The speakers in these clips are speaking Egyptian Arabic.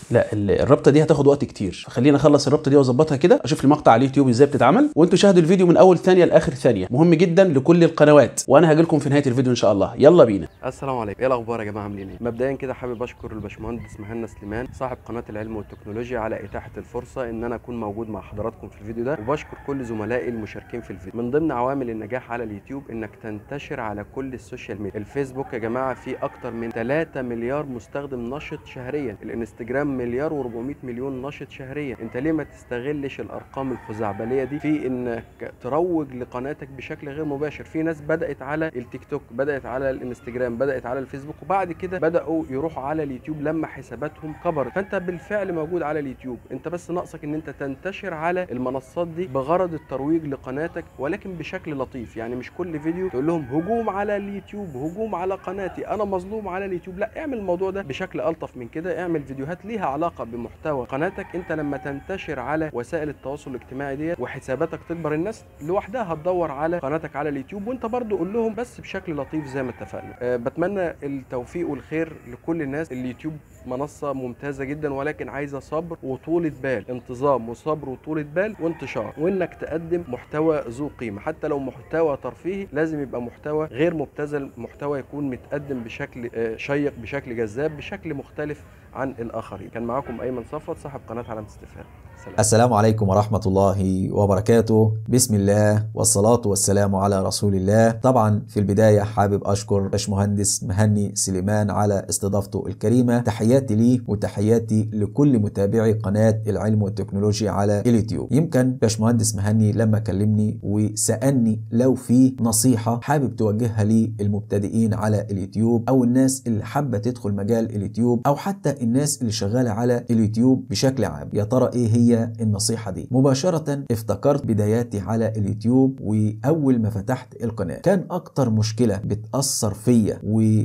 لا ال- الرابطه دي هتاخد وقت كتير فخلينا اخلص الرابطه دي واظبطها كده اشوف لي مقطع على اليوتيوب ازاي بتتعمل وانتوا شاهدوا الفيديو من اول ثانيه لاخر ثانيه مهم جدا لكل القنوات وانا هاجي لكم في نهايه الفيديو ان شاء الله يلا بينا السلام عليكم ايه الاخبار يا جماعه عاملين ايه مبدئيا كده حابب اشكر الباشمهندس مهنا سليمان صاحب قناه العلم والتكنولوجيا على اتاحه الفرصه ان انا اكون موجود مع حضراتكم في الفيديو ده وبشكر كل زملائي المشاركين في الفيديو من ضمن عوامل النجاح على اليوتيوب انك تنتشر على كل السوشيال ميديا الفيسبوك يا جماعه فيه اكتر من 3 مليار مستخدم نشط شهريا الانستجرام مليار و400 مليون نشط شهريا انت ليه ما تستغلش الارقام الخزعبليه دي في انك تروج لقناتك بشكل غير مباشر في ناس بدات على التيك توك بدات على الانستجرام بدات على الفيسبوك وبعد كده بداوا يروحوا على اليوتيوب لما حساباتهم كبرت فانت بالفعل موجود على اليوتيوب انت بس ناقصك ان انت تنتشر على المنصات دي بغرض الترويج لقناتك ولكن بشكل لطيف يعني مش كل فيديو تقول لهم هجوم على اليوتيوب هجوم على قناتي انا مظلوم على اليوتيوب لا اعمل الموضوع ده بشكل الطف من كده اعمل فيديوهات ليها علاقه بمحتوى قناتك انت لما تنتشر على وسائل التواصل الاجتماعي ديت وحساباتك تكبر الناس لوحدها هتدور على قناتك على اليوتيوب وانت برضو قول لهم بس بشكل لطيف زي ما اتفقنا أه بتمنى التوفيق والخير لكل الناس اليوتيوب منصة ممتازة جدا ولكن عايزة صبر وطولة بال انتظام وصبر وطولة بال وانتشار وانك تقدم محتوى ذو قيمة حتى لو محتوى ترفيهي لازم يبقى محتوى غير مبتذل محتوى يكون متقدم بشكل آه، شيق بشكل جذاب بشكل مختلف عن الآخرين كان معاكم أيمن صفوت صاحب قناة علامة استفهام سلام السلام عليكم ورحمة الله وبركاته بسم الله والصلاة والسلام على رسول الله طبعا في البداية حابب أشكر باشمهندس مهني سليمان على استضافته الكريمة تحياتي ليه وتحياتي لكل متابعي قناة العلم والتكنولوجيا على اليوتيوب يمكن باشمهندس مهني لما كلمني وسألني لو في نصيحة حابب توجهها لي المبتدئين على اليوتيوب أو الناس اللي حابة تدخل مجال اليوتيوب أو حتى الناس اللي شغالة على اليوتيوب بشكل عام يا ترى إيه هي النصيحة دي مباشرة افتكرت بداياتي على اليوتيوب وأول ما فتحت القناة كان أكتر مشكلة بتأثر فيا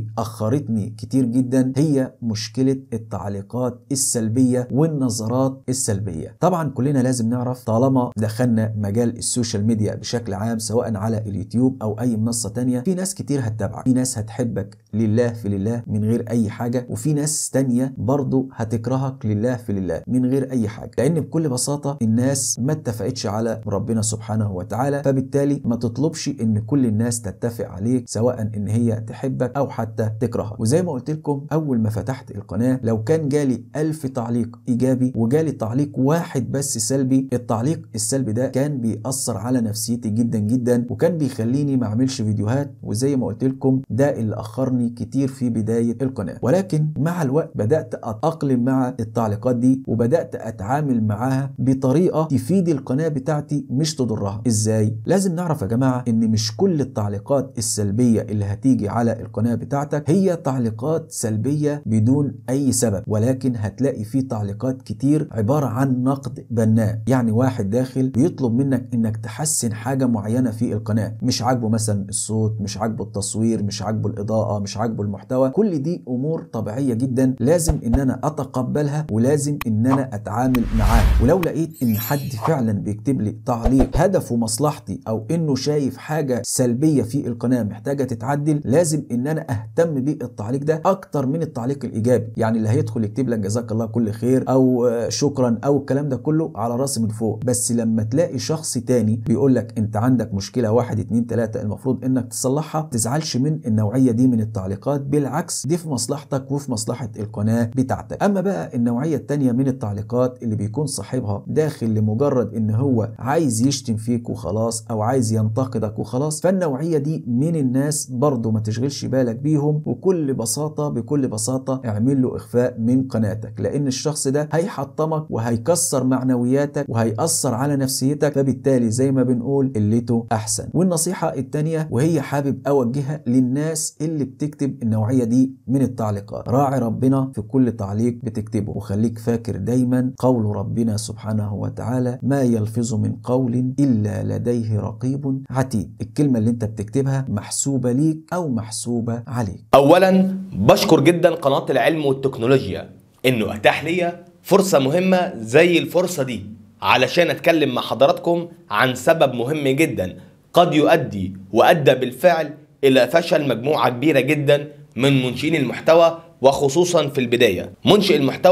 وأخرتني كتير جدا هي مشكلة التعليقات السلبية والنظرات السلبية طبعا كلنا لازم نعرف طالما دخلنا مجال السوشيال ميديا بشكل عام سواء على اليوتيوب أو أي منصة تانية في ناس كتير هتتابعك في ناس هتحبك لله في لله من غير أي حاجة وفي ناس تانية برضو هتكرهك لله في لله من غير أي حاجة لأن بكل بساطة الناس ما اتفقتش على ربنا سبحانه وتعالى فبالتالي ما تطلبش ان كل الناس تتفق عليك سواء ان هي تحبك او حتى تكرهك وزي ما قلت لكم اول ما فتحت القناة لو كان جالي ألف تعليق ايجابي وجالي تعليق واحد بس سلبي التعليق السلبي ده كان بيأثر على نفسيتي جدا جدا وكان بيخليني ما اعملش فيديوهات وزي ما قلت لكم ده اللي اخرني كتير في بداية القناة ولكن مع الوقت بدأت اتأقلم مع التعليقات دي وبدأت اتعامل معاها بطريقة تفيد القناة بتاعتي مش تضرها ازاي لازم نعرف يا جماعة ان مش كل التعليقات السلبية اللي هتيجي على القناة بتاعتك هي تعليقات سلبية بدون اي سبب ولكن هتلاقي في تعليقات كتير عبارة عن نقد بناء يعني واحد داخل بيطلب منك انك تحسن حاجة معينة في القناة مش عاجبه مثلا الصوت مش عاجبه التصوير مش عاجبه الاضاءة مش عاجبه المحتوى كل دي امور طبيعية جدا لازم ان انا اتقبلها ولازم ان انا اتعامل معاها ولو لقيت ان حد فعلا بيكتب لي تعليق هدفه مصلحتي او انه شايف حاجه سلبيه في القناه محتاجه تتعدل لازم ان انا اهتم بالتعليق ده اكتر من التعليق الايجابي يعني اللي هيدخل يكتب لك جزاك الله كل خير او آه، شكرا او الكلام ده كله على راسي من فوق بس لما تلاقي شخص تاني بيقول لك انت عندك مشكله واحد اتنين تلاته المفروض انك تصلحها تزعلش من النوعيه دي من التعليقات بالعكس دي في مصلحتك وفي مصلحه القناه بتاعتك اما بقى النوعيه التانيه من التعليقات اللي بيكون صاحبها داخل لمجرد ان هو عايز يشتم فيك وخلاص او عايز ينتقدك وخلاص فالنوعيه دي من الناس برضه ما تشغلش بالك بيهم وكل بساطه بكل بساطه اعمل له اخفاء من قناتك لان الشخص ده هيحطمك وهيكسر معنوياتك وهيأثر على نفسيتك فبالتالي زي ما بنقول قلته احسن والنصيحه التانيه وهي حابب اوجهها للناس اللي بتكتب النوعيه دي من التعليقات راعي ربنا في كل تعليق بتكتبه وخليك فاكر دايما قول ربنا سبحانه وتعالى ما يلفظ من قول الا لديه رقيب عتيد الكلمه اللي انت بتكتبها محسوبه ليك او محسوبه عليك اولا بشكر جدا قناه العلم والتكنولوجيا انه اتاح ليا فرصه مهمه زي الفرصه دي علشان اتكلم مع حضراتكم عن سبب مهم جدا قد يؤدي وادى بالفعل الى فشل مجموعه كبيره جدا من منشئين المحتوى وخصوصا في البدايه منشئ المحتوى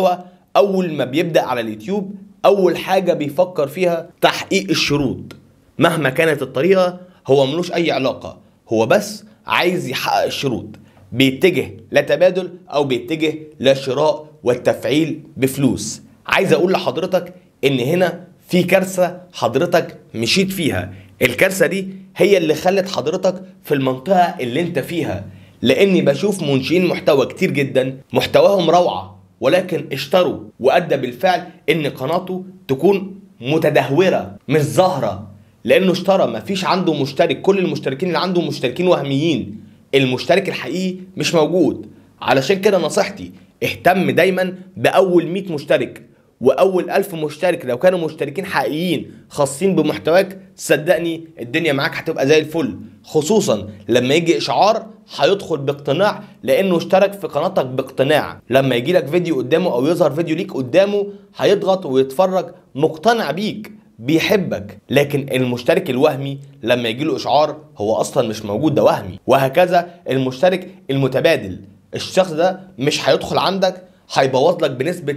اول ما بيبدا على اليوتيوب اول حاجه بيفكر فيها تحقيق الشروط مهما كانت الطريقه هو ملوش اي علاقه هو بس عايز يحقق الشروط بيتجه لا تبادل او بيتجه لا شراء والتفعيل بفلوس عايز اقول لحضرتك ان هنا في كارثه حضرتك مشيت فيها الكارثه دي هي اللي خلت حضرتك في المنطقه اللي انت فيها لاني بشوف منشئين محتوى كتير جدا محتواهم روعه ولكن اشتروا وادى بالفعل ان قناته تكون متدهوره مش ظاهره لانه اشترى مفيش عنده مشترك كل المشتركين اللي عنده مشتركين وهميين المشترك الحقيقي مش موجود علشان كده نصيحتي اهتم دايما باول 100 مشترك واول 1000 مشترك لو كانوا مشتركين حقيقيين خاصين بمحتواك صدقني الدنيا معاك هتبقى زي الفل خصوصا لما يجي اشعار هيدخل باقتناع لانه اشترك في قناتك باقتناع لما يجي لك فيديو قدامه او يظهر فيديو ليك قدامه هيضغط ويتفرج مقتنع بيك بيحبك لكن المشترك الوهمي لما يجي له اشعار هو اصلا مش موجود ده وهمي وهكذا المشترك المتبادل الشخص ده مش هيدخل عندك هيبوظ لك بنسبة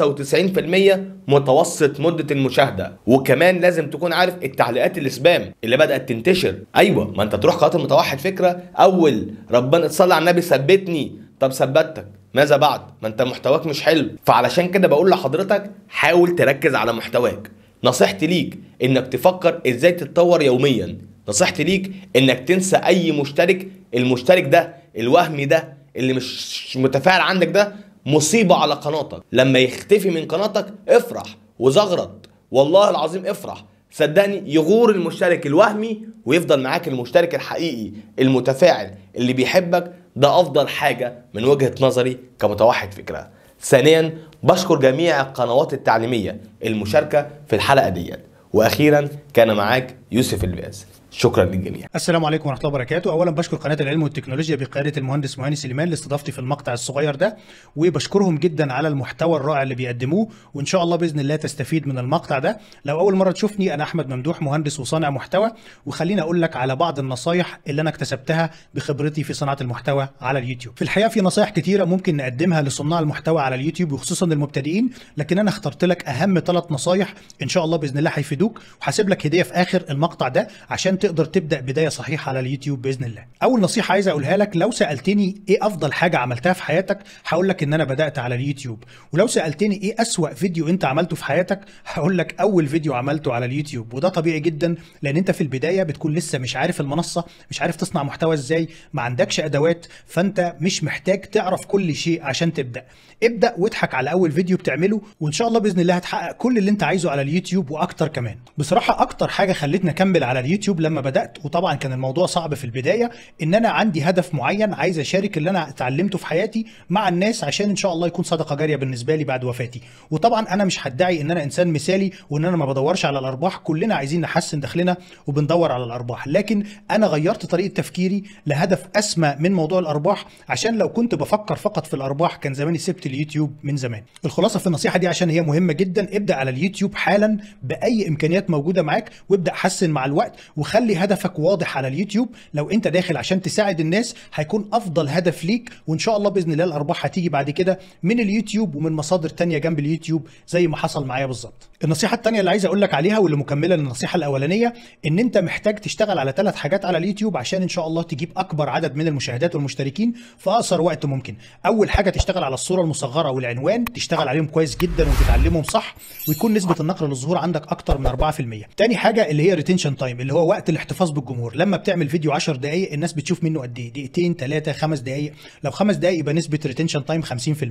95% متوسط مدة المشاهدة وكمان لازم تكون عارف التعليقات السبام اللي بدأت تنتشر ايوه ما انت تروح قناة المتوحد فكرة اول ربنا تصلي على النبي ثبتني طب ثبتك ماذا بعد ما انت محتواك مش حلو فعلشان كده بقول لحضرتك حاول تركز على محتواك نصيحتي ليك انك تفكر ازاي تتطور يوميا نصيحتي ليك انك تنسى اي مشترك المشترك ده الوهمي ده اللي مش متفاعل عندك ده مصيبة على قناتك لما يختفي من قناتك افرح وزغرط والله العظيم افرح صدقني يغور المشترك الوهمي ويفضل معاك المشترك الحقيقي المتفاعل اللي بيحبك ده افضل حاجة من وجهة نظري كمتوحد فكرة ثانيا بشكر جميع القنوات التعليمية المشاركة في الحلقة ديت واخيرا كان معاك يوسف الباز شكرا للجميع السلام عليكم ورحمه الله وبركاته اولا بشكر قناه العلم والتكنولوجيا بقياده المهندس مهاني سليمان لاستضافتي في المقطع الصغير ده وبشكرهم جدا على المحتوى الرائع اللي بيقدموه وان شاء الله باذن الله تستفيد من المقطع ده لو اول مره تشوفني انا احمد ممدوح مهندس وصانع محتوى وخليني اقول لك على بعض النصايح اللي انا اكتسبتها بخبرتي في صناعه المحتوى على اليوتيوب في الحقيقه في نصايح كتيره ممكن نقدمها لصناع المحتوى على اليوتيوب وخصوصا المبتدئين لكن انا اخترت لك اهم ثلاث نصايح ان شاء الله باذن الله هيفيدوك وهسيب لك هديه في اخر المقطع ده عشان تقدر تبدا بدايه صحيحه على اليوتيوب باذن الله اول نصيحه عايز اقولها لك لو سالتني ايه افضل حاجه عملتها في حياتك هقول لك ان انا بدات على اليوتيوب ولو سالتني ايه اسوا فيديو انت عملته في حياتك هقول لك اول فيديو عملته على اليوتيوب وده طبيعي جدا لان انت في البدايه بتكون لسه مش عارف المنصه مش عارف تصنع محتوى ازاي ما عندكش ادوات فانت مش محتاج تعرف كل شيء عشان تبدا ابدا واضحك على اول فيديو بتعمله وان شاء الله باذن الله هتحقق كل اللي انت عايزه على اليوتيوب واكتر كمان بصراحه اكتر حاجه خلتني اكمل على اليوتيوب لما بدات وطبعا كان الموضوع صعب في البدايه ان انا عندي هدف معين عايز اشارك اللي انا اتعلمته في حياتي مع الناس عشان ان شاء الله يكون صدقه جاريه بالنسبه لي بعد وفاتي وطبعا انا مش هدعي ان انا انسان مثالي وان انا ما بدورش على الارباح كلنا عايزين نحسن دخلنا وبندور على الارباح لكن انا غيرت طريقه تفكيري لهدف اسمى من موضوع الارباح عشان لو كنت بفكر فقط في الارباح كان زماني سبت اليوتيوب من زمان الخلاصه في النصيحه دي عشان هي مهمه جدا ابدا على اليوتيوب حالا باي امكانيات موجوده معاك وابدا حسن مع الوقت وخلي هدفك واضح على اليوتيوب لو انت داخل عشان تساعد الناس هيكون افضل هدف ليك وان شاء الله باذن الله الارباح هتيجي بعد كده من اليوتيوب ومن مصادر تانية جنب اليوتيوب زي ما حصل معايا بالظبط النصيحه التانية اللي عايز اقول لك عليها واللي مكمله للنصيحه الاولانيه ان انت محتاج تشتغل على ثلاث حاجات على اليوتيوب عشان ان شاء الله تجيب اكبر عدد من المشاهدات والمشتركين في اقصر وقت ممكن اول حاجه تشتغل على الصوره المصغره والعنوان تشتغل عليهم كويس جدا وتتعلمهم صح ويكون نسبه النقر للظهور عندك اكتر من 4% تاني حاجه اللي هي ريتنشن تايم اللي هو وقت الاحتفاظ بالجمهور لما بتعمل فيديو 10 دقائق الناس بتشوف منه قد ايه دقيقتين ثلاثه خمس دقائق لو خمس دقائق يبقى نسبه ريتنشن تايم 50%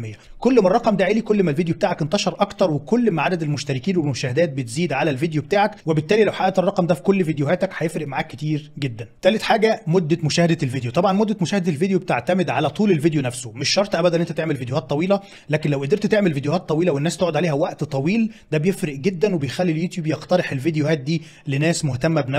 كل ما الرقم ده عالي كل ما الفيديو بتاعك انتشر اكتر وكل ما عدد المشتركين والمشاهدات بتزيد على الفيديو بتاعك وبالتالي لو حققت الرقم ده في كل فيديوهاتك هيفرق معاك كتير جدا ثالث حاجه مده مشاهده الفيديو طبعا مده مشاهده الفيديو بتعتمد على طول الفيديو نفسه مش شرط ابدا انت تعمل فيديوهات طويله لكن لو قدرت تعمل فيديوهات طويله والناس تقعد عليها وقت طويل ده بيفرق جدا وبيخلي اليوتيوب يقترح الفيديوهات دي لناس مهتمه بنفس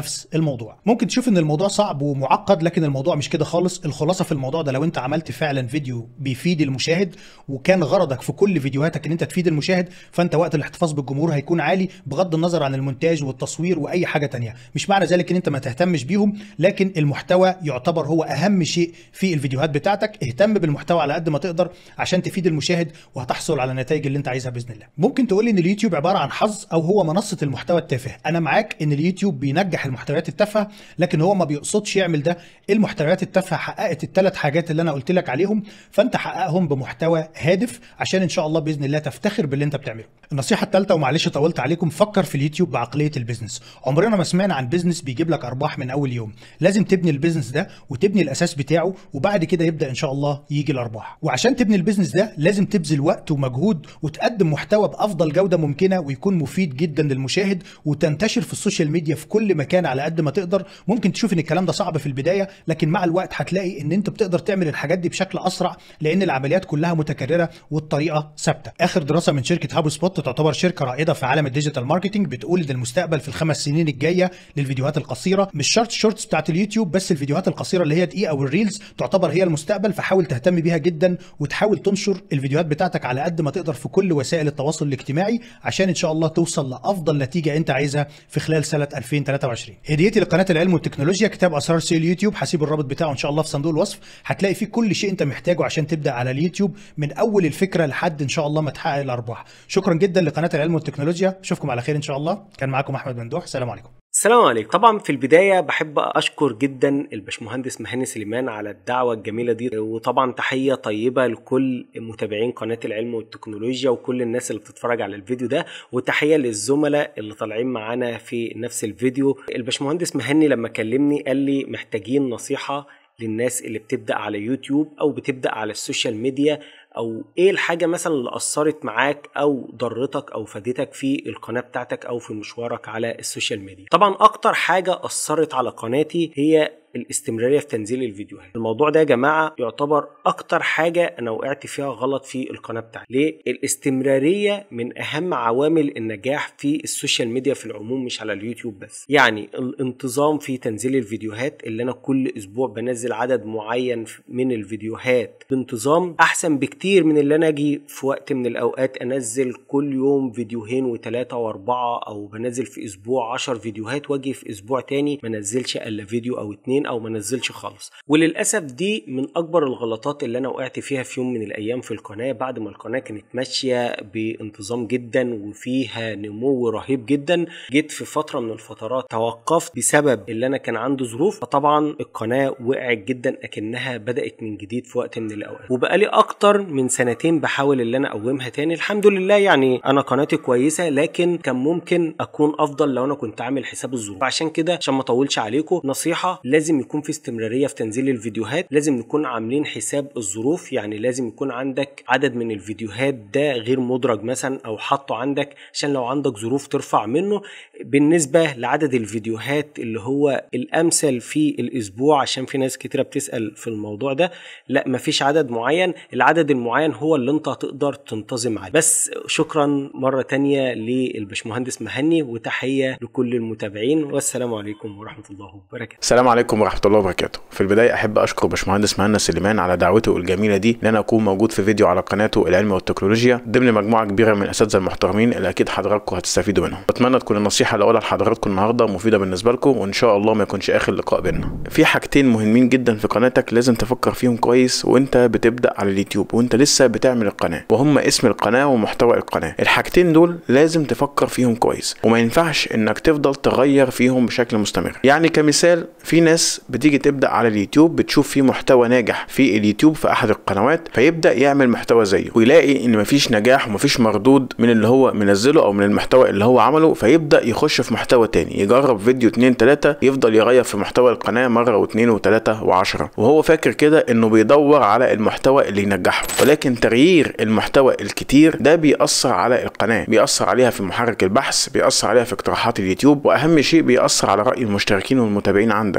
الموضوع ممكن تشوف ان الموضوع صعب ومعقد لكن الموضوع مش كده خالص الخلاصه في الموضوع ده لو انت عملت فعلا فيديو بيفيد المشاهد وكان غرضك في كل فيديوهاتك ان انت تفيد المشاهد فانت وقت الاحتفاظ بالجمهور هيكون عالي بغض النظر عن المونتاج والتصوير واي حاجه تانية مش معنى ذلك ان انت ما تهتمش بيهم لكن المحتوى يعتبر هو اهم شيء في الفيديوهات بتاعتك اهتم بالمحتوى على قد ما تقدر عشان تفيد المشاهد وهتحصل على النتائج اللي انت عايزها باذن الله ممكن تقول لي ان اليوتيوب عباره عن حظ او هو منصه المحتوى التافه انا معاك ان اليوتيوب بينجح المحتويات التافهه لكن هو ما بيقصدش يعمل ده المحتويات التافهه حققت الثلاث حاجات اللي انا قلت لك عليهم فانت حققهم بمحتوى هادف عشان ان شاء الله باذن الله تفتخر باللي انت بتعمله النصيحه الثالثه ومعلش طولت عليكم فكر في اليوتيوب بعقليه البيزنس عمرنا ما سمعنا عن بيزنس بيجيب لك ارباح من اول يوم لازم تبني البيزنس ده وتبني الاساس بتاعه وبعد كده يبدا ان شاء الله يجي الارباح وعشان تبني البيزنس ده لازم تبذل وقت ومجهود وتقدم محتوى بافضل جوده ممكنه ويكون مفيد جدا للمشاهد وتنتشر في السوشيال ميديا في كل مكان على قد ما تقدر ممكن تشوف ان الكلام ده صعب في البدايه لكن مع الوقت هتلاقي ان انت بتقدر تعمل الحاجات دي بشكل اسرع لان العمليات كلها متكرره والطريقه ثابته اخر دراسه من شركه هاب سبوت تعتبر شركه رائده في عالم الديجيتال ماركتنج بتقول ان المستقبل في الخمس سنين الجايه للفيديوهات القصيره مش شرط الشورتس بتاعت اليوتيوب بس الفيديوهات القصيره اللي هي دقيقه والريلز تعتبر هي المستقبل فحاول تهتم بيها جدا وتحاول تنشر الفيديوهات بتاعتك على قد ما تقدر في كل وسائل التواصل الاجتماعي عشان ان شاء الله توصل لافضل نتيجه انت عايزها في خلال سنه 2023 هديتي لقناه العلم والتكنولوجيا كتاب اسرار سي اليوتيوب هسيب الرابط بتاعه ان شاء الله في صندوق الوصف هتلاقي فيه كل شيء انت محتاجه عشان تبدا على اليوتيوب من اول الفكره لحد ان شاء الله ما تحقق الارباح شكرا جدا لقناه العلم والتكنولوجيا اشوفكم على خير ان شاء الله كان معاكم احمد ممدوح سلام عليكم السلام عليكم طبعا في البداية بحب أشكر جدا الباشمهندس مهاني سليمان على الدعوة الجميلة دي وطبعا تحية طيبة لكل متابعين قناة العلم والتكنولوجيا وكل الناس اللي بتتفرج على الفيديو ده وتحية للزملاء اللي طالعين معانا في نفس الفيديو الباشمهندس مهاني لما كلمني قال لي محتاجين نصيحة للناس اللي بتبدأ على يوتيوب أو بتبدأ على السوشيال ميديا او ايه الحاجه مثلا اللي اثرت معاك او ضرتك او فادتك في القناه بتاعتك او في مشوارك على السوشيال ميديا طبعا اكتر حاجه اثرت على قناتي هي الاستمراريه في تنزيل الفيديوهات الموضوع ده يا جماعه يعتبر اكتر حاجه انا وقعت فيها غلط في القناه بتاعتي ليه الاستمراريه من اهم عوامل النجاح في السوشيال ميديا في العموم مش على اليوتيوب بس يعني الانتظام في تنزيل الفيديوهات اللي انا كل اسبوع بنزل عدد معين من الفيديوهات بانتظام احسن بكتير من اللي انا اجي في وقت من الاوقات انزل كل يوم فيديوهين وثلاثه واربعه او بنزل في اسبوع 10 فيديوهات واجي في اسبوع تاني ما انزلش الا فيديو او اتنين او ما نزلش خالص وللاسف دي من اكبر الغلطات اللي انا وقعت فيها في يوم من الايام في القناه بعد ما القناه كانت ماشيه بانتظام جدا وفيها نمو رهيب جدا جيت في فتره من الفترات توقفت بسبب اللي انا كان عندي ظروف فطبعا القناه وقعت جدا اكنها بدات من جديد في وقت من الاوقات وبقالي اكتر من سنتين بحاول اللي انا اقومها تاني الحمد لله يعني انا قناتي كويسه لكن كان ممكن اكون افضل لو انا كنت عامل حساب الظروف عشان كده عشان ما اطولش عليكم نصيحه لازم يكون في استمراريه في تنزيل الفيديوهات لازم نكون عاملين حساب الظروف يعني لازم يكون عندك عدد من الفيديوهات ده غير مدرج مثلا او حاطه عندك عشان لو عندك ظروف ترفع منه بالنسبه لعدد الفيديوهات اللي هو الامثل في الاسبوع عشان في ناس كتيره بتسال في الموضوع ده لا مفيش عدد معين العدد المعين هو اللي انت هتقدر تنتظم عليه بس شكرا مره تانية للبشمهندس مهني وتحيه لكل المتابعين والسلام عليكم ورحمه الله وبركاته السلام عليكم ورحمه الله وبركاته في البدايه احب اشكر باشمهندس مهنا سليمان على دعوته الجميله دي ان انا اكون موجود في فيديو على قناته العلم والتكنولوجيا ضمن مجموعه كبيره من الاساتذه المحترمين اللي اكيد حضراتكم هتستفيدوا منهم بتمنى تكون النصيحه اللي اقولها لحضراتكم النهارده مفيده بالنسبه لكم وان شاء الله ما يكونش اخر لقاء بينا في حاجتين مهمين جدا في قناتك لازم تفكر فيهم كويس وانت بتبدا على اليوتيوب وانت لسه بتعمل القناه وهم اسم القناه ومحتوى القناه الحاجتين دول لازم تفكر فيهم كويس وما ينفعش انك تفضل تغير فيهم بشكل مستمر يعني كمثال في ناس بتيجي تبدا على اليوتيوب بتشوف فيه محتوى ناجح في اليوتيوب في احد القنوات فيبدا يعمل محتوى زيه ويلاقي ان مفيش نجاح ومفيش مردود من اللي هو منزله او من المحتوى اللي هو عمله فيبدا يخش في محتوى تاني يجرب فيديو اتنين تلاته يفضل يغير في محتوى القناه مره واتنين وتلاته وعشره وهو فاكر كده انه بيدور على المحتوى اللي ينجحه ولكن تغيير المحتوى الكتير ده بيأثر على القناه بيأثر عليها في محرك البحث بيأثر عليها في اقتراحات اليوتيوب واهم شيء بيأثر على رأي المشتركين والمتابعين عندك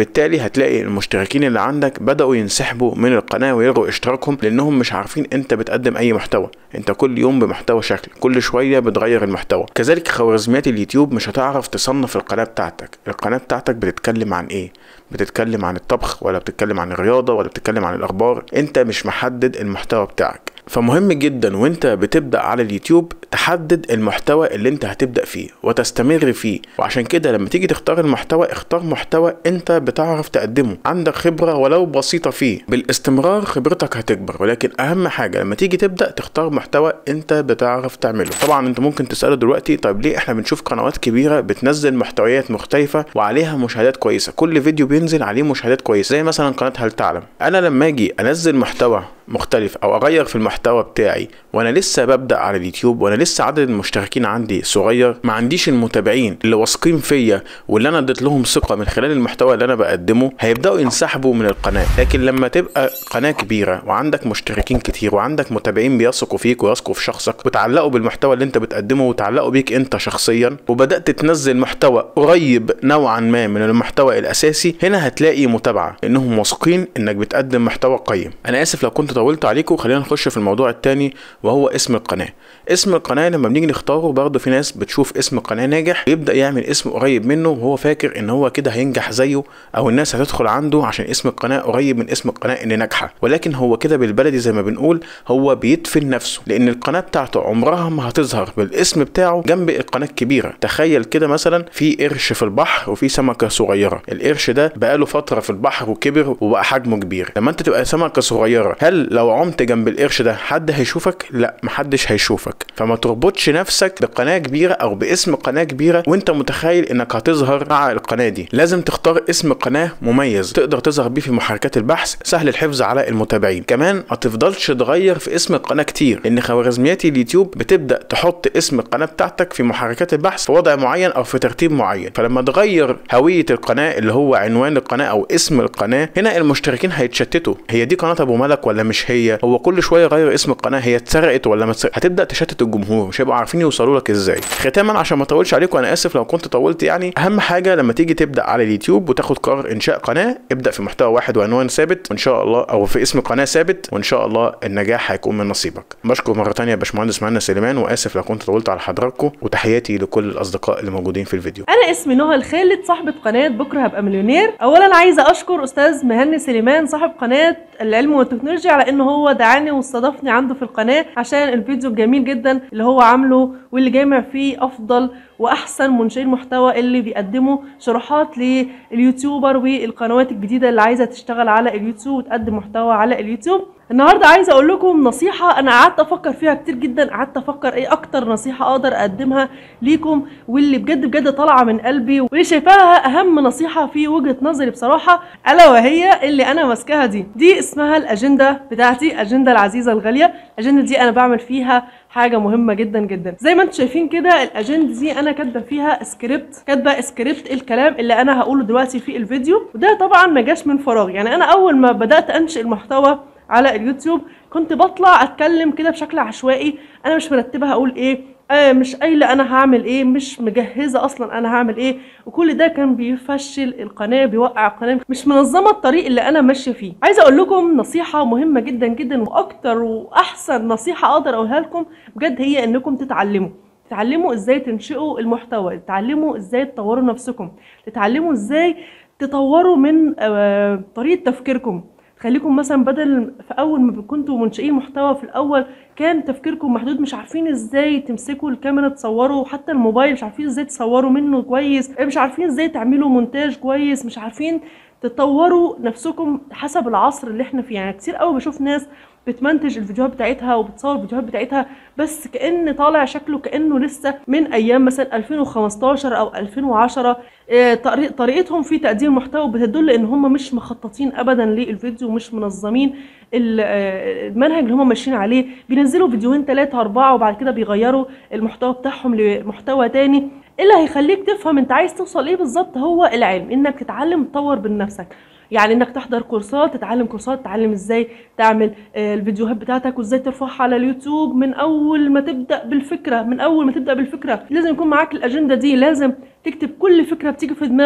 فبالتالي هتلاقي المشتركين اللي عندك بداوا ينسحبوا من القناه ويلغوا اشتراكهم لانهم مش عارفين انت بتقدم اي محتوى انت كل يوم بمحتوى شكل كل شويه بتغير المحتوى كذلك خوارزميات اليوتيوب مش هتعرف تصنف القناه بتاعتك القناه بتاعتك بتتكلم عن ايه بتتكلم عن الطبخ ولا بتتكلم عن الرياضه ولا بتتكلم عن الاخبار انت مش محدد المحتوى بتاعك فمهم جدا وانت بتبدا على اليوتيوب تحدد المحتوى اللي انت هتبدا فيه وتستمر فيه وعشان كده لما تيجي تختار المحتوى اختار محتوى انت بتعرف تقدمه عندك خبره ولو بسيطه فيه بالاستمرار خبرتك هتكبر ولكن اهم حاجه لما تيجي تبدا تختار محتوى انت بتعرف تعمله طبعا انت ممكن تساله دلوقتي طيب ليه احنا بنشوف قنوات كبيره بتنزل محتويات مختلفه وعليها مشاهدات كويسه كل فيديو بينزل عليه مشاهدات كويسه زي مثلا قناه هل تعلم انا لما اجي انزل محتوى مختلف او اغير في المحتوى بتاعي وانا لسه ببدا على اليوتيوب وانا لسه عدد المشتركين عندي صغير ما عنديش المتابعين اللي واثقين فيا واللي انا اديت لهم ثقه من خلال المحتوى اللي انا بقدمه هيبداوا ينسحبوا من القناه لكن لما تبقى قناه كبيره وعندك مشتركين كتير وعندك متابعين بيثقوا فيك ويثقوا في شخصك وتعلقوا بالمحتوى اللي انت بتقدمه وتعلقوا بيك انت شخصيا وبدات تنزل محتوى قريب نوعا ما من المحتوى الاساسي هنا هتلاقي متابعه انهم واثقين انك بتقدم محتوى قيم انا اسف لو كنت طولت عليكم خلينا نخش في الموضوع التاني وهو اسم القناه اسم القناه لما بنيجي نختاره برضه في ناس بتشوف اسم قناه ناجح يبدا يعمل اسم قريب منه وهو فاكر ان هو كده هينجح زيه او الناس هتدخل عنده عشان اسم القناه قريب من اسم القناه اللي ناجحه ولكن هو كده بالبلدي زي ما بنقول هو بيدفن نفسه لان القناه بتاعته عمرها ما هتظهر بالاسم بتاعه جنب القناه الكبيره تخيل كده مثلا في قرش في البحر وفي سمكه صغيره القرش ده بقاله فتره في البحر وكبر وبقى حجمه كبير لما انت تبقى سمكه صغيره هل لو عمت جنب القرش ده حد هيشوفك لا محدش هيشوفك فما تربطش نفسك بقناه كبيره او باسم قناه كبيره وانت متخيل انك هتظهر مع القناه دي لازم تختار اسم قناه مميز تقدر تظهر بيه في محركات البحث سهل الحفظ على المتابعين كمان ما تفضلش تغير في اسم القناه كتير لان خوارزميات اليوتيوب بتبدا تحط اسم القناه بتاعتك في محركات البحث في وضع معين او في ترتيب معين فلما تغير هويه القناه اللي هو عنوان القناه او اسم القناه هنا المشتركين هيتشتتوا هي دي قناه ابو ملك ولا مش هي هو كل شويه غير اسم القناه هي اتسرقت ولا ما اتسرقت هتبدا تشتت الجمهور مش هيبقوا عارفين يوصلوا لك ازاي ختاما عشان ما اطولش عليكم انا اسف لو كنت طولت يعني اهم حاجه لما تيجي تبدا على اليوتيوب وتاخد قرار انشاء قناه ابدا في محتوى واحد وعنوان ثابت وان شاء الله او في اسم قناه ثابت وان شاء الله النجاح هيكون من نصيبك بشكر مره ثانيه يا باشمهندس مهنا سليمان واسف لو كنت طولت على حضراتكم وتحياتي لكل الاصدقاء اللي موجودين في الفيديو انا اسمي نهى الخالد صاحبه قناه بكره هبقى مليونير اولا عايزه اشكر استاذ مهني سليمان صاحب قناه العلم والتكنولوجيا على ان هو دعاني واستضافني عنده في القناه عشان الفيديو الجميل جدا اللي هو عامله واللي جامع فيه افضل واحسن منشئين محتوى اللي بيقدموا شروحات لليوتيوبر والقنوات الجديده اللي عايزه تشتغل على اليوتيوب وتقدم محتوى على اليوتيوب النهارده عايزه اقول لكم نصيحه انا قعدت افكر فيها كتير جدا قعدت افكر ايه اكتر نصيحه اقدر اقدمها ليكم واللي بجد بجد طالعه من قلبي واللي شايفاها اهم نصيحه في وجهه نظري بصراحه الا وهي اللي انا ماسكاها دي دي اسمها الاجنده بتاعتي اجنده العزيزه الغاليه الاجنده دي انا بعمل فيها حاجه مهمه جدا جدا زي ما انتم شايفين كده الاجنده دي انا كاتبه فيها سكريبت كاتبه سكريبت الكلام اللي انا هقوله دلوقتي في الفيديو وده طبعا ما جاش من فراغ يعني انا اول ما بدات انشئ المحتوى على اليوتيوب كنت بطلع اتكلم كده بشكل عشوائي انا مش مرتبه هقول ايه آه مش قايله انا هعمل ايه مش مجهزه اصلا انا هعمل ايه وكل ده كان بيفشل القناه بيوقع القناه مش منظمه الطريق اللي انا ماشيه فيه عايزه اقول لكم نصيحه مهمه جدا جدا واكتر واحسن نصيحه اقدر اقولها لكم بجد هي انكم تتعلموا تتعلموا ازاي تنشئوا المحتوى تتعلموا ازاي تطوروا نفسكم تتعلموا ازاي تطوروا من آه طريقه تفكيركم خليكم مثلا بدل في اول ما كنتوا منشئين محتوى في الاول كان تفكيركم محدود مش عارفين ازاي تمسكوا الكاميرا تصوروا حتى الموبايل مش عارفين ازاي تصوروا منه كويس مش عارفين ازاي تعملوا مونتاج كويس مش عارفين تطوروا نفسكم حسب العصر اللي احنا فيه يعني كتير قوي بشوف ناس بتمنتج الفيديوهات بتاعتها وبتصور الفيديوهات بتاعتها بس كأن طالع شكله كأنه لسه من أيام مثلا 2015 أو 2010 آه، طريق- طريقتهم في تقديم المحتوى بتدل إن هم مش مخططين أبدا للفيديو ومش منظمين ال- آه، المنهج اللي هم ماشيين عليه بينزلوا فيديوهين ثلاثة أربعة وبعد كده بيغيروا المحتوى بتاعهم لمحتوى تاني اللي هيخليك تفهم انت عايز توصل ايه بالظبط هو العلم انك تتعلم تطور من نفسك يعني انك تحضر كورسات تتعلم كورسات تتعلم ازاي تعمل آه، الفيديوهات بتاعتك وازاي ترفعها على اليوتيوب من اول ما تبدا بالفكره من اول ما تبدا بالفكره لازم يكون معاك الاجنده دي لازم تكتب كل فكره بتيجي في دماغك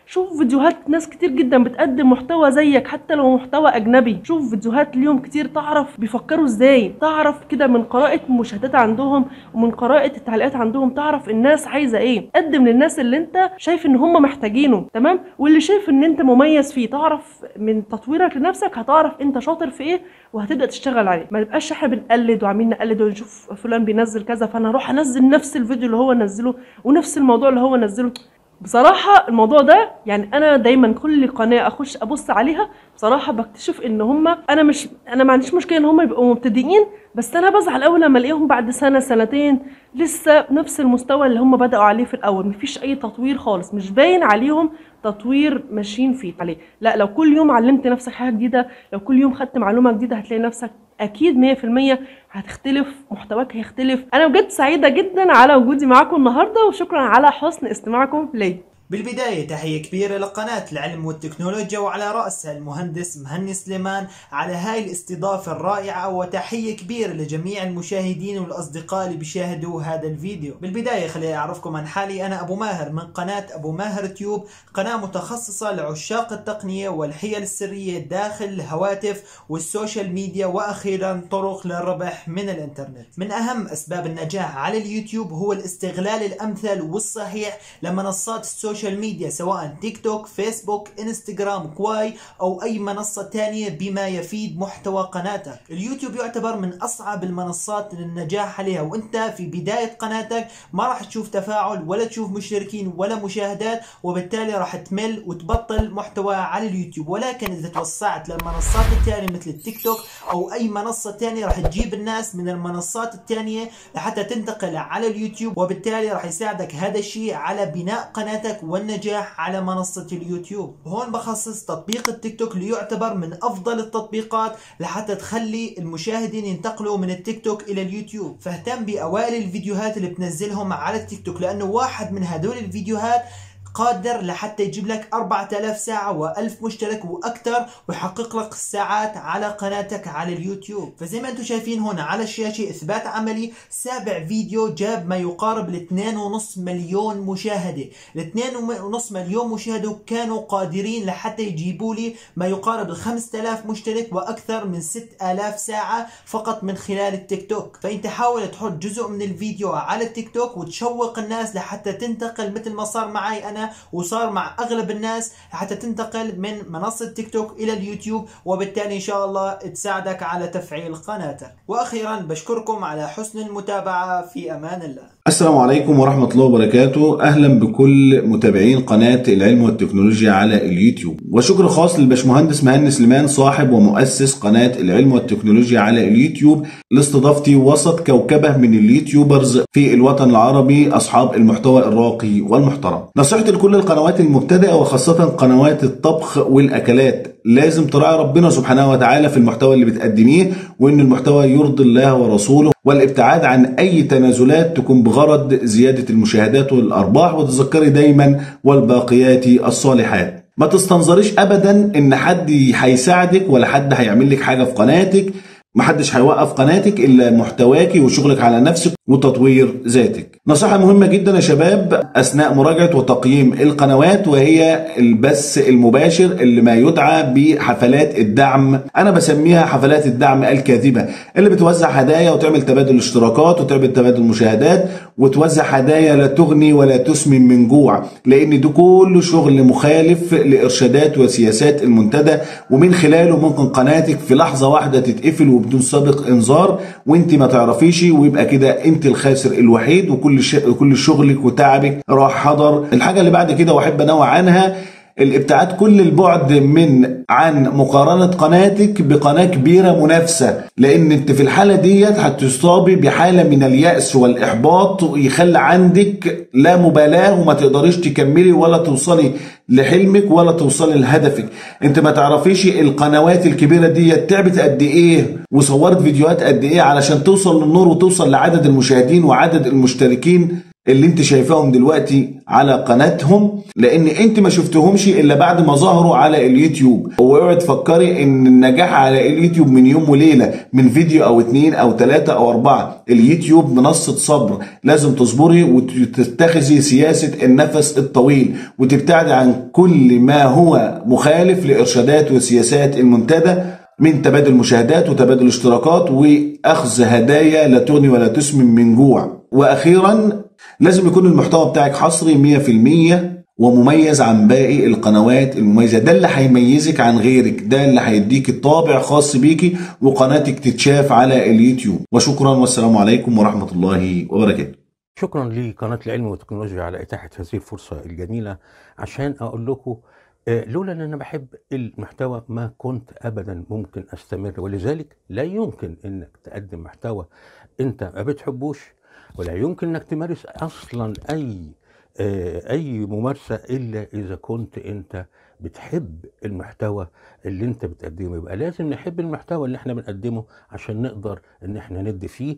شوف فيديوهات ناس كتير جدا بتقدم محتوى زيك حتى لو محتوى اجنبي شوف فيديوهات ليهم كتير تعرف بيفكروا ازاي تعرف كده من قراءة المشاهدات عندهم ومن قراءة التعليقات عندهم تعرف الناس عايزة ايه قدم للناس اللي انت شايف ان هم محتاجينه تمام واللي شايف ان انت مميز فيه تعرف من تطويرك لنفسك هتعرف انت شاطر في ايه وهتبدا تشتغل عليه ما نبقاش احنا بنقلد وعاملين نقلد ونشوف فلان بينزل كذا فانا اروح انزل نفس الفيديو اللي هو نزله ونفس الموضوع اللي هو نزله بصراحة الموضوع ده يعني أنا دايما كل قناة أخش أبص عليها بصراحة بكتشف إن هما أنا مش أنا ما عنديش مشكلة إن هما يبقوا مبتدئين بس أنا بزعل أوي لما ألاقيهم بعد سنة سنتين لسه نفس المستوى اللي هما بدأوا عليه في الأول مفيش أي تطوير خالص مش باين عليهم تطوير ماشيين فيه عليه لا لو كل يوم علمت نفسك حاجة جديدة لو كل يوم خدت معلومة جديدة هتلاقي نفسك اكيد 100% هتختلف محتواك هيختلف انا بجد سعيده جدا على وجودي معاكم النهارده وشكرا على حسن استماعكم ليا بالبداية تحية كبيرة لقناة العلم والتكنولوجيا وعلى رأسها المهندس مهني سليمان على هاي الاستضافة الرائعة وتحية كبيرة لجميع المشاهدين والأصدقاء اللي بيشاهدوا هذا الفيديو بالبداية خليني أعرفكم عن حالي أنا أبو ماهر من قناة أبو ماهر تيوب قناة متخصصة لعشاق التقنية والحيل السرية داخل الهواتف والسوشيال ميديا وأخيرا طرق للربح من الإنترنت من أهم أسباب النجاح على اليوتيوب هو الاستغلال الأمثل والصحيح لمنصات السوشيال السوشيال ميديا سواء تيك توك فيسبوك انستغرام كواي او اي منصة تانية بما يفيد محتوى قناتك اليوتيوب يعتبر من اصعب المنصات للنجاح عليها وانت في بداية قناتك ما راح تشوف تفاعل ولا تشوف مشتركين ولا مشاهدات وبالتالي راح تمل وتبطل محتوى على اليوتيوب ولكن اذا توسعت للمنصات التانية مثل التيك توك او اي منصة تانية راح تجيب الناس من المنصات التانية لحتى تنتقل على اليوتيوب وبالتالي راح يساعدك هذا الشيء على بناء قناتك والنجاح على منصة اليوتيوب وهون بخصص تطبيق التيك توك ليعتبر من أفضل التطبيقات لحتى تخلي المشاهدين ينتقلوا من التيك توك إلى اليوتيوب فاهتم بأوائل الفيديوهات اللي بتنزلهم على التيك توك لأنه واحد من هدول الفيديوهات قادر لحتى يجيب لك 4000 ساعة و1000 مشترك وأكثر ويحقق لك الساعات على قناتك على اليوتيوب فزي ما انتم شايفين هنا على الشاشة إثبات عملي سابع فيديو جاب ما يقارب ل 2.5 مليون مشاهدة ال 2.5 مليون مشاهدة كانوا قادرين لحتى يجيبوا لي ما يقارب ل 5000 مشترك وأكثر من 6000 ساعة فقط من خلال التيك توك فأنت حاول تحط جزء من الفيديو على التيك توك وتشوق الناس لحتى تنتقل مثل ما صار معي أنا وصار مع اغلب الناس حتى تنتقل من منصه تيك توك الى اليوتيوب وبالتالي ان شاء الله تساعدك على تفعيل قناتك واخيرا بشكركم على حسن المتابعه في امان الله السلام عليكم ورحمة الله وبركاته أهلا بكل متابعين قناة العلم والتكنولوجيا على اليوتيوب وشكر خاص للبشمهندس مهندس سليمان صاحب ومؤسس قناة العلم والتكنولوجيا على اليوتيوب لاستضافتي وسط كوكبة من اليوتيوبرز في الوطن العربي أصحاب المحتوى الراقي والمحترم نصيحتي لكل القنوات المبتدئة وخاصة قنوات الطبخ والأكلات لازم تراعي ربنا سبحانه وتعالى في المحتوى اللي بتقدميه وان المحتوى يرضي الله ورسوله والابتعاد عن اي تنازلات تكون بغرض زياده المشاهدات والارباح وتذكري دايما والباقيات الصالحات ما تستنظريش ابدا ان حد هيساعدك ولا حد هيعمل لك حاجه في قناتك محدش هيوقف قناتك الا محتواكي وشغلك على نفسك وتطوير ذاتك نصيحة مهمة جدا يا شباب أثناء مراجعة وتقييم القنوات وهي البث المباشر اللي ما يدعى بحفلات الدعم أنا بسميها حفلات الدعم الكاذبة اللي بتوزع هدايا وتعمل تبادل اشتراكات وتعمل تبادل مشاهدات وتوزع هدايا لا تغني ولا تسمن من جوع لأن ده كله شغل مخالف لإرشادات وسياسات المنتدى ومن خلاله ممكن قناتك في لحظة واحدة تتقفل وبدون سابق إنذار وانت ما تعرفيش ويبقى كده انت الخاسر الوحيد وكل شيء كل شغلك وتعبك راح حضر الحاجه اللي بعد كده واحب انوع عنها الابتعاد كل البعد من عن مقارنة قناتك بقناة كبيرة منافسة لان انت في الحالة ديت هتصابي بحالة من اليأس والإحباط ويخلي عندك لا مبالاة وما تقدريش تكملي ولا توصلي لحلمك ولا توصلي لهدفك انت ما تعرفيش القنوات الكبيرة ديت تعبت قد ايه وصورت فيديوهات قد ايه علشان توصل للنور وتوصل لعدد المشاهدين وعدد المشتركين اللي انت شايفاهم دلوقتي على قناتهم لان انت ما شفتهمش الا بعد ما ظهروا على اليوتيوب واوعي تفكري ان النجاح على اليوتيوب من يوم وليله من فيديو او اتنين او تلاتة او اربعة اليوتيوب منصة صبر لازم تصبري وتتخذي سياسة النفس الطويل وتبتعدي عن كل ما هو مخالف لارشادات وسياسات المنتدى من تبادل مشاهدات وتبادل اشتراكات واخذ هدايا لا تغني ولا تسمن من جوع واخيرا لازم يكون المحتوى بتاعك حصري 100% ومميز عن باقي القنوات المميزه ده اللي هيميزك عن غيرك ده اللي هيديك طابع خاص بيكي وقناتك تتشاف على اليوتيوب وشكرا والسلام عليكم ورحمه الله وبركاته شكرا لقناة العلم والتكنولوجيا على إتاحة هذه الفرصة الجميلة عشان أقول لكم آه، لولا ان انا بحب المحتوى ما كنت ابدا ممكن استمر ولذلك لا يمكن انك تقدم محتوى انت ما بتحبوش ولا يمكن انك تمارس اصلا اي آه، اي ممارسه الا اذا كنت انت بتحب المحتوى اللي انت بتقدمه يبقى لازم نحب المحتوى اللي احنا بنقدمه عشان نقدر ان احنا ندي فيه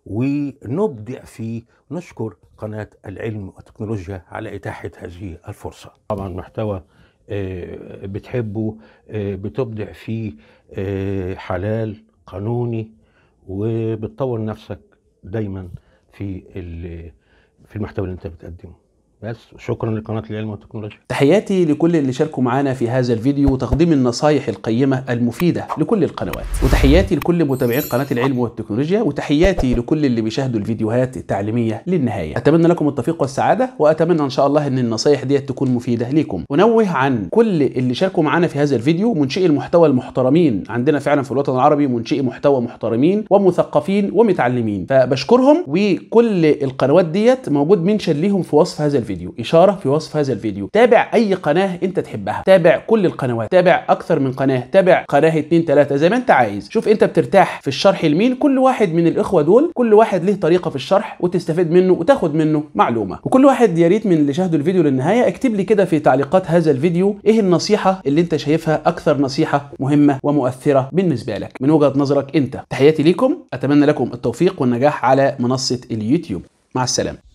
ونبدع فيه نشكر قناه العلم والتكنولوجيا على اتاحه هذه الفرصه طبعا محتوى آه، بتحبه آه، بتبدع فيه آه، حلال قانوني وبتطور نفسك دايما في ال- في المحتوى اللي انت بتقدمه بس شكرا لقناه العلم والتكنولوجيا تحياتي لكل اللي شاركوا معانا في هذا الفيديو وتقديم النصايح القيمة المفيدة لكل القنوات وتحياتي لكل متابعين قناة العلم والتكنولوجيا وتحياتي لكل اللي بيشاهدوا الفيديوهات التعليمية للنهاية أتمنى لكم التوفيق والسعادة وأتمنى إن شاء الله إن النصايح دي تكون مفيدة ليكم ونوه عن كل اللي شاركوا معانا في هذا الفيديو منشئي المحتوى المحترمين عندنا فعلا في الوطن العربي منشئي محتوى محترمين ومثقفين ومتعلمين فبشكرهم وكل القنوات ديت موجود منشن ليهم في وصف هذا الفيديو اشاره في وصف هذا الفيديو تابع اي قناه انت تحبها تابع كل القنوات تابع اكثر من قناه تابع قناه اتنين تلاته زي ما انت عايز شوف انت بترتاح في الشرح لمين كل واحد من الاخوه دول كل واحد له طريقه في الشرح وتستفيد منه وتاخد منه معلومه وكل واحد يا ريت من اللي شاهدوا الفيديو للنهايه اكتب لي كده في تعليقات هذا الفيديو ايه النصيحه اللي انت شايفها اكثر نصيحه مهمه ومؤثره بالنسبه لك من وجهه نظرك انت تحياتي ليكم اتمنى لكم التوفيق والنجاح على منصه اليوتيوب مع السلامه